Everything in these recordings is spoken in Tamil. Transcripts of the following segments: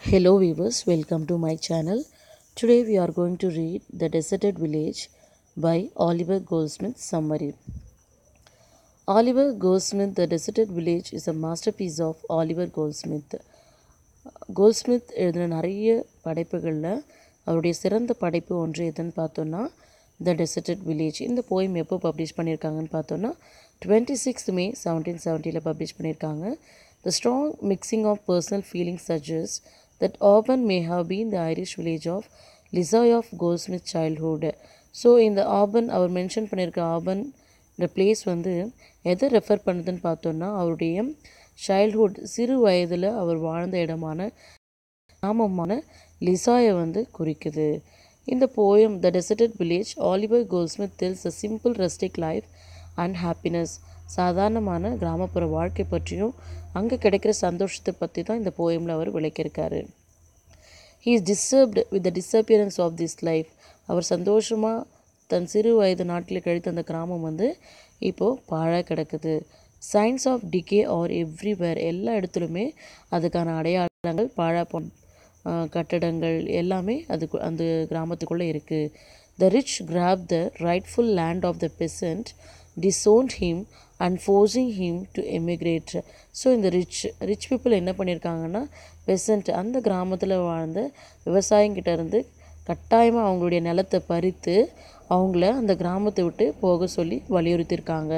Hello viewers, welcome to my channel. Today we are going to read The Deserted Village by Oliver Goldsmith summary. Oliver Goldsmith The Deserted Village is a masterpiece of Oliver Goldsmith. Goldsmith எழுதின நிறைய படைப்புகளில் அவருடைய சிறந்த படைப்பு ஒன்று எதுன்னு பார்த்தோன்னா த டெசர்டட் வில்லேஜ் இந்த போயம் எப்போ பப்ளிஷ் பண்ணியிருக்காங்கன்னு பார்த்தோன்னா டுவெண்ட்டி சிக்ஸ்த் மே செவன்டீன் செவன்ட்டியில் பப்ளிஷ் பண்ணியிருக்காங்க the strong mixing of personal feelings சஜஸ் that Auburn may have been the Irish village of Lissoy of Goldsmith childhood so இந்த ஆபன் அவர் மென்ஷன் பண்ணியிருக்க ஆபன் இந்த பிளேஸ் வந்து எதை ரெஃபர் பண்ணுதுன்னு பார்த்தோன்னா அவருடைய சைல்ட்ஹுட் சிறு வயதில் அவர் வாழ்ந்த இடமான கிராமமான லிசாயை வந்து குறிக்குது இந்த poem the deserted village Oliver Goldsmith tells a simple rustic life and happiness சாதாரணமான கிராமப்புற வாழ்க்கை பற்றியும் அங்கே கிடைக்கிற சந்தோஷத்தை பற்றி தான் இந்த போயமில் அவர் விளக்கியிருக்காரு he is disturbed with the disappearance of this life அவர் சந்தோஷமாக தன் சிறு வயது நாட்டில் கழித்த அந்த கிராமம் வந்து இப்போது பாழாக கிடக்குது signs of decay are everywhere எல்லா இடத்துலையுமே அதுக்கான அடையாளங்கள் பாழா போன கட்டடங்கள் எல்லாமே அதுக்கு அந்த கிராமத்துக்குள்ளே இருக்குது the rich grab the rightful land of the peasant disowned him and forcing him to emigrate so இந்த ரிச் ரிச் பீப்புள் என்ன பண்ணியிருக்காங்கன்னா பெசன்ட் அந்த கிராமத்தில் வாழ்ந்த விவசாயிங்கிட்ட இருந்து கட்டாயமாக அவங்களுடைய நிலத்தை பறித்து அவங்கள அந்த கிராமத்தை விட்டு போக சொல்லி வலியுறுத்தியிருக்காங்க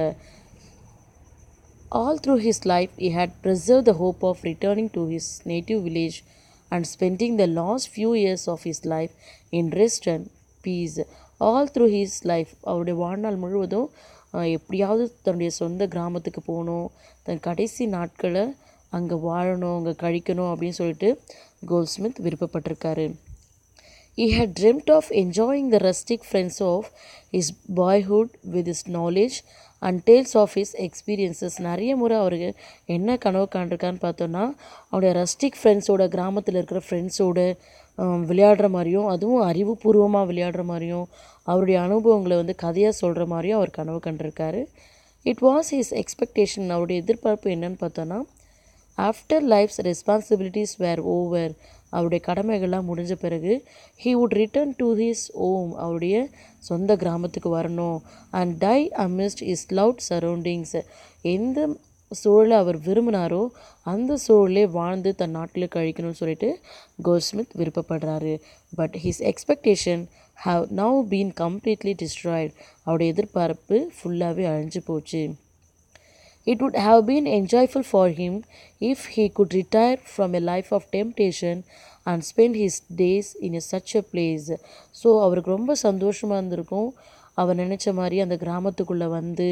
All through his life, he had preserved the hope of returning to his native village and spending the last few years of his life in rest and peace. All through his life, அவருடைய வாழ்நாள் முழுவதும் எப்படியாவது தன்னுடைய சொந்த கிராமத்துக்கு போகணும் தன் கடைசி நாட்களை அங்கே வாழணும் அங்கே கழிக்கணும் அப்படின்னு சொல்லிட்டு கோல்ட்ஸ்மித் விருப்பப்பட்டிருக்காரு He had dreamt of enjoying the rustic friends of his boyhood with his knowledge and tales of his experiences நிறைய முறை அவருக்கு என்ன கனவு காண்டிருக்கான்னு பார்த்தோன்னா அவருடைய ரஸ்டிக் ஃப்ரெண்ட்ஸோட கிராமத்தில் இருக்கிற ஃப்ரெண்ட்ஸோட விளையாடுற மாதிரியும் அதுவும் அறிவுபூர்வமாக விளையாடுற மாதிரியும் அவருடைய அனுபவங்களை வந்து கதையாக சொல்கிற மாதிரியும் அவர் கனவு கண்டிருக்காரு இட் வாஸ் ஹிஸ் எக்ஸ்பெக்டேஷன் அவருடைய எதிர்பார்ப்பு என்னன்னு பார்த்தோன்னா after life's responsibilities were over அவருடைய கடமைகள்லாம் முடிஞ்ச பிறகு he would return to his home அவருடைய சொந்த கிராமத்துக்கு வரணும் and die amidst his loved surroundings எந்த சூழலை அவர் விரும்பினாரோ அந்த சூழலே வாழ்ந்து தன் நாட்டில் கழிக்கணும்னு சொல்லிட்டு கோஸ்மித் விருப்பப்படுறாரு but his expectation have now been completely destroyed அவருடைய எதிர்பார்ப்பு ஃபுல்லாகவே அழிஞ்சு போச்சு It would have been enjoyable for him if he could retire from a life of temptation and spend his days in a such a place. So அவருக்கு ரொம்ப சந்தோஷமாக இருந்திருக்கும் அவர் நினச்ச மாதிரி அந்த கிராமத்துக்குள்ளே வந்து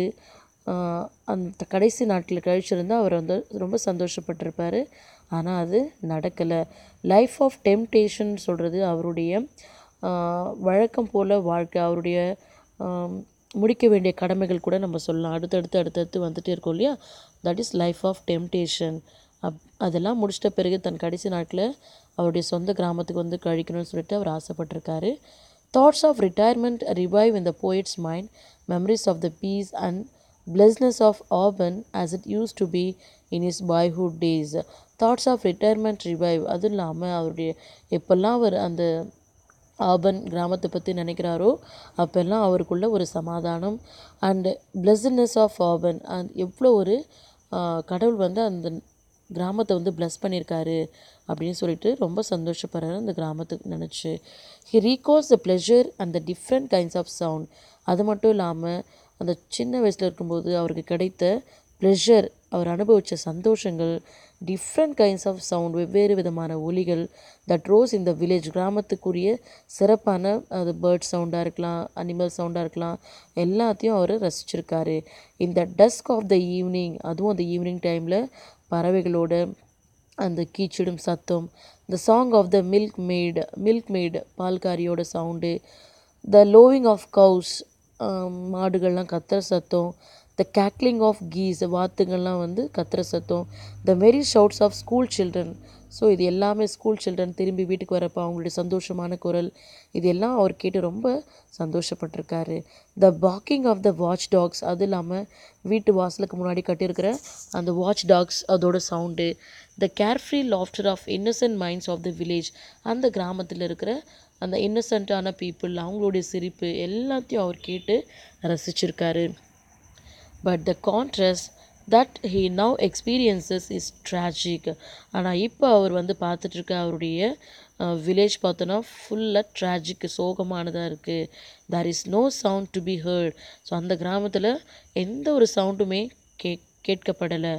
அந்த கடைசி நாட்டில் கழிச்சிருந்தால் அவர் வந்து ரொம்ப சந்தோஷப்பட்டிருப்பார் ஆனால் அது நடக்கலை லைஃப் ஆஃப் டெம்டேஷன் சொல்கிறது அவருடைய வழக்கம் போல் வாழ்க்கை அவருடைய முடிக்க வேண்டிய கடமைகள் கூட நம்ம சொல்லலாம் அடுத்தடுத்து அடுத்தடுத்து வந்துட்டே இருக்கோம் இல்லையா that is life of temptation up அதெல்லாம் முடிச்சிட்ட பிறகு தன் கடைசி நாட்டில் அவருடைய சொந்த கிராமத்துக்கு வந்து கழிக்கணும்னு சொல்லிட்டு அவர் ஆசைப்பட்டிருக்காரு thoughts of retirement revive in the poet's mind memories of the peace and blessedness of Auburn as it used to be in his boyhood days thoughts of retirement revive அதுவும் இல்லாமல் அவருடைய எப்போல்லாம் அவர் அந்த ஆபன் கிராமத்தை பற்றி நினைக்கிறாரோ அப்போல்லாம் அவருக்குள்ள ஒரு சமாதானம் அண்டு பிளஸ்னஸ் ஆஃப் ஆபன் அந் எவ்வளோ ஒரு கடவுள் வந்து அந்த கிராமத்தை வந்து பிளஸ் பண்ணியிருக்காரு அப்படின்னு சொல்லிட்டு ரொம்ப சந்தோஷப்படுறாரு அந்த கிராமத்துக்கு நினச்சி he recalls the pleasure and the different kinds of sound அது மட்டும் இல்லாமல் அந்த சின்ன வயசில் இருக்கும்போது அவருக்கு கிடைத்த ப்ளெஷர் அவர் அனுபவித்த சந்தோஷங்கள் டிஃப்ரெண்ட் கைண்ட்ஸ் ஆஃப் சவுண்ட் வெவ்வேறு விதமான ஒலிகள் தட் ரோஸ் இந்த வில்லேஜ் கிராமத்துக்குரிய சிறப்பான அது பேர்ட் சவுண்டாக இருக்கலாம் அனிமல் சவுண்டாக இருக்கலாம் எல்லாத்தையும் அவர் ரசிச்சிருக்காரு இந்த டஸ்க் ஆஃப் த ஈவினிங் அதுவும் அந்த ஈவினிங் டைமில் பறவைகளோட அந்த கீச்சிடும் சத்தம் the song of the milk maid milk maid பால்காரியோட sound the lowing of cows மாடுகள்லாம் கத்துற சத்தம் த கேக்லிங் ஆஃப் கீஸ் வாத்துங்கள்லாம் வந்து கத்துற சத்தம் the very shouts of school children so இது எல்லாமே ஸ்கூல் சில்ட்ரன் திரும்பி வீட்டுக்கு வரப்போ அவங்களுடைய சந்தோஷமான குரல் இது எல்லாம் அவர் கேட்டு ரொம்ப சந்தோஷப்பட்டிருக்காரு the barking of the watch dogs அது இல்லாமல் வீட்டு வாசலுக்கு முன்னாடி கட்டியிருக்கிற அந்த வாட்ச் டாக்ஸ் அதோட sound the carefree laughter of innocent minds of the village அந்த கிராமத்தில் இருக்கிற அந்த இன்னசென்ட்டான பீப்புள் அவங்களுடைய சிரிப்பு எல்லாத்தையும் அவர் கேட்டு ரசிச்சிருக்காரு but the contrast that he now experiences is tragic ஆனால் இப்போ அவர் வந்து பார்த்துட்ருக்க அவருடைய வில்லேஜ் பார்த்தோன்னா ஃபுல்லாக ட்ராஜிக் சோகமானதாக இருக்குது there is no sound to be heard so அந்த கிராமத்தில் எந்த ஒரு சவுண்டுமே கே கேட்கப்படலை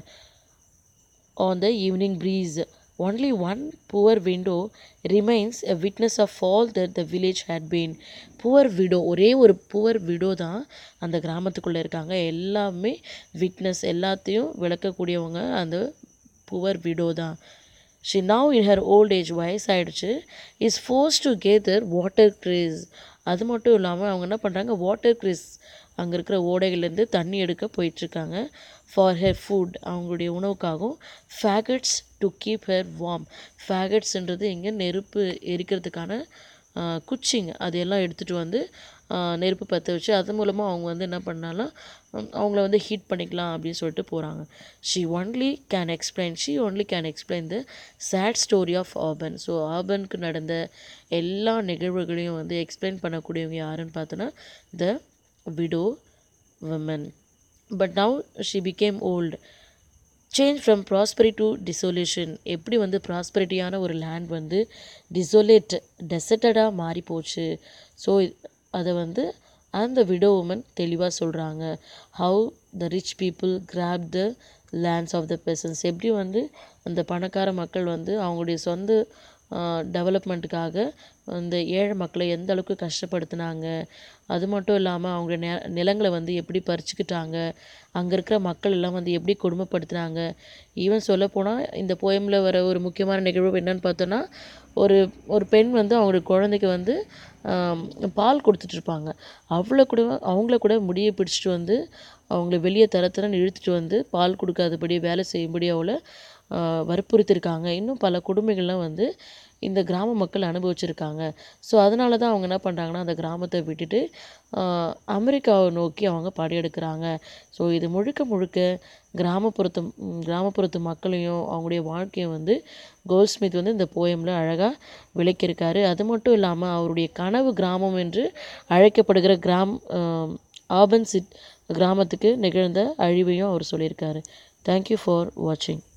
on the evening breeze. Only one poor widow remains a witness of all that the village had been. Poor widow ஒரே ஒரு புவர் விடோ தான் அந்த கிராமத்துக்குள்ளே இருக்காங்க எல்லாமே விட்னஸ் எல்லாத்தையும் விளக்கக்கூடியவங்க அந்த புவர் விடோ தான் she now in her old age வயசாயிடுச்சு is forced to gather water cress அது மட்டும் இல்லாமல் அவங்க என்ன பண்ணுறாங்க வாட்டர் க்ரீஸ் அங்கே இருக்கிற ஓடைகள்லேருந்து தண்ணி எடுக்க போயிட்டுருக்காங்க ஃபார் ஹெர் ஃபுட் அவங்களுடைய உணவுக்காகவும் faggots to keep her warm ஃபேகட்ஸ்ன்றது இங்கே நெருப்பு எரிக்கிறதுக்கான குச்சிங்க அதையெல்லாம் எடுத்துகிட்டு வந்து நெருப்பு பற்ற வச்சு அது மூலமாக அவங்க வந்து என்ன பண்ணாலும் அவங்கள வந்து ஹீட் பண்ணிக்கலாம் அப்படின்னு சொல்லிட்டு போகிறாங்க she only can explain she only can explain the sad story of ஆர்பன் ஸோ ஆர்பனுக்கு நடந்த எல்லா நிகழ்வுகளையும் வந்து எக்ஸ்பிளைன் பண்ணக்கூடியவங்க யாருன்னு பார்த்தோன்னா the widow women but now she became old change from prosperity to desolation எப்படி வந்து ப்ராஸ்பரிட்டியான ஒரு லேண்ட் வந்து டிசோலேட் டெசர்டடாக மாறி போச்சு ஸோ அதை வந்து அந்த விடோ உமன் தெளிவாக சொல்கிறாங்க how the rich people grab the lands of the persons எப்படி வந்து அந்த பணக்கார மக்கள் வந்து அவங்களுடைய சொந்த டெவலப்மெண்ட்டுக்காக அந்த ஏழை மக்களை எந்த அளவுக்கு கஷ்டப்படுத்துனாங்க அது மட்டும் இல்லாமல் அவங்க நெ நிலங்களை வந்து எப்படி பறிச்சுக்கிட்டாங்க அங்கே இருக்கிற மக்கள் எல்லாம் வந்து எப்படி கொடுமைப்படுத்துனாங்க ஈவன் சொல்லப்போனால் இந்த போயமில் வர ஒரு முக்கியமான நிகழ்வு என்னன்னு பார்த்தோன்னா ஒரு ஒரு பெண் வந்து அவங்களுடைய குழந்தைக்கு வந்து பால் கொடுத்துட்ருப்பாங்க அவ்வளோ கூட அவங்கள கூட முடியை பிடிச்சிட்டு வந்து அவங்கள வெளியே தர தரன்னு இழுத்துட்டு வந்து பால் கொடுக்காதபடி வேலை செய்யும்படி அவளை வற்புறுத்திருக்காங்க இன்னும் பல கொடுமைகள்லாம் வந்து இந்த கிராம மக்கள் அனுபவிச்சிருக்காங்க ஸோ அதனால தான் அவங்க என்ன பண்ணுறாங்கன்னா அந்த கிராமத்தை விட்டுட்டு அமெரிக்காவை நோக்கி அவங்க படையெடுக்கிறாங்க ஸோ இது முழுக்க முழுக்க கிராமப்புறத்து கிராமப்புறத்து மக்களையும் அவங்களுடைய வாழ்க்கையை வந்து கோல்ட்ஸ்மித் வந்து இந்த போயமில் அழகாக விளக்கியிருக்காரு அது மட்டும் இல்லாமல் அவருடைய கனவு கிராமம் என்று அழைக்கப்படுகிற கிராம் ஆபன் சிட் கிராமத்துக்கு நிகழ்ந்த அழிவையும் அவர் சொல்லியிருக்காரு தேங்க்யூ ஃபார் வாட்சிங்